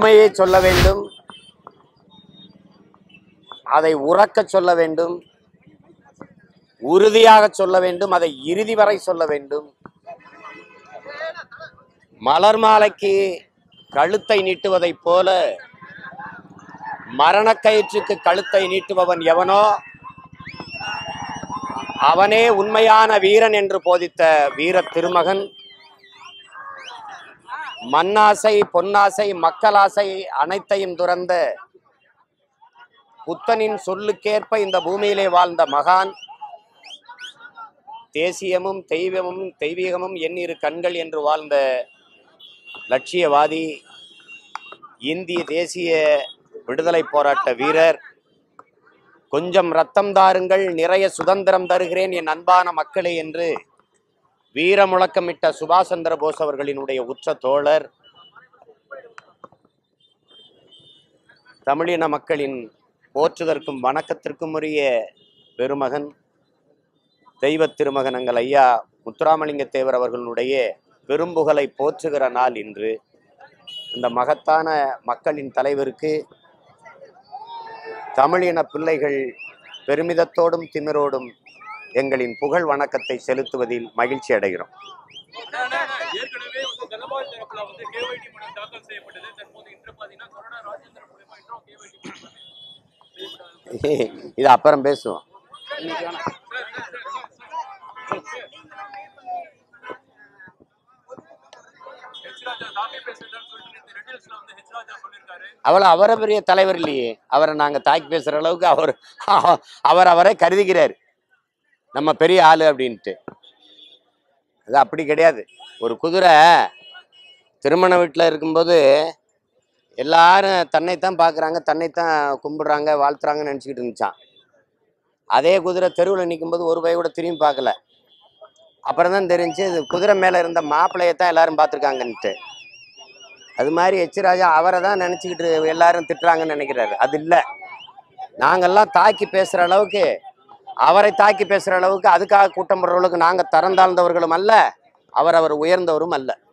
உண்மையை சொல்ல வேண்டும் அதை உறக்கச் சொல்ல வேண்டும் உறுதியாக சொல்ல வேண்டும் அதை இறுதி வரை சொல்ல வேண்டும் மலர் மாலைக்கு கழுத்தை நீட்டுவதைப் போல மரணக்கயிற்றுக்கு கழுத்தை நீட்டுபவன் எவனோ அவனே உண்மையான வீரன் என்று போதித்த வீர திருமகன் மண்ணாசை பொன்னாசை மக்களாசை அனைத்தையும் துறந்த புத்தனின் சொல்லுக்கேற்ப இந்த பூமியிலே வாழ்ந்த மகான் தேசியமும் தெய்வமும் தெய்வீகமும் என் இரு கண்கள் என்று வாழ்ந்த லட்சியவாதி இந்திய தேசிய விடுதலை போராட்ட வீரர் கொஞ்சம் ரத்தம் தாருங்கள் நிறைய சுதந்திரம் தருகிறேன் என் அன்பான மக்களே என்று வீர முழக்கமிட்ட சுபாஷ் சந்திர போஸ் அவர்களினுடைய உச்ச தோழர் தமிழின மக்களின் போற்றுதற்கும் வணக்கத்திற்கும் உரிய பெருமகன் தெய்வ திருமகன் எங்கள் ஐயா முத்துராமலிங்க தேவர் அவர்களுடைய பெரும்புகழை போற்றுகிற நாள் இன்று இந்த மகத்தான மக்களின் தலைவருக்கு தமிழின பிள்ளைகள் பெருமிதத்தோடும் திமிரோடும் எங்களின் புகழ் வணக்கத்தை செலுத்துவதில் மகிழ்ச்சி அடைகிறோம் அண்ணா, அண்ணா, அண்ணா, ஏற்கனவே வந்து தனபால் தரப்புல வந்து கேஒய்டி மனு தாக்கல் செய்யப்பட்டது தற்போது இன்று பாத்தீங்கன்னா கொரோனா ராஜேந்திரன் மூலியமா இன்றும் கேஒய்டி இது அப்புறம் பேசுவோம் ஹெச் ராஜா தாக்கி பேசுறதுன்னு சொல்லிட்டு இந்த ரெட் ஹில்ஸ்ல வந்து ஹெச் ராஜா சொல்லியிருக்காரு அவளை அவரை பெரிய தலைவர் இல்லையே அவரை நாங்கள் தாக்கி பேசுகிற அளவுக்கு அவர் அவர் அவரை கருதிக்கிறார் நம்ம பெரிய ஆள் அப்படின்ட்டு அது அப்படி கிடையாது ஒரு குதிரை திருமண வீட்டில் இருக்கும்போது எல்லாரும் தன்னைத்தான் பார்க்குறாங்க தன்னைத்தான் கும்பிடுறாங்க வாழ்த்துறாங்கன்னு நினச்சிக்கிட்டு இருந்துச்சான் அதே குதிரை தெருவில் நிற்கும்போது ஒரு பய கூட திரும்பி பார்க்கல அப்புறம் தான் தெரிஞ்சு இது குதிரை மேலே இருந்த மாப்பிள்ளையை தான் எல்லாரும் பார்த்துருக்காங்கன்ட்டு அது மாதிரி எச் ராஜா அவரை தான் நினச்சிக்கிட்டு எல்லாரும் திட்டுறாங்கன்னு நினைக்கிறாரு அது இல்லை நாங்கெல்லாம் தாக்கி பேசுகிற அளவுக்கு அவரை தாக்கி பேசுகிற அளவுக்கு அதுக்காக கூட்டம் போடுற அளவுக்கு நாங்கள் தரம் தாழ்ந்தவர்களும் அல்ல அவர் அவர் உயர்ந்தவரும் அல்ல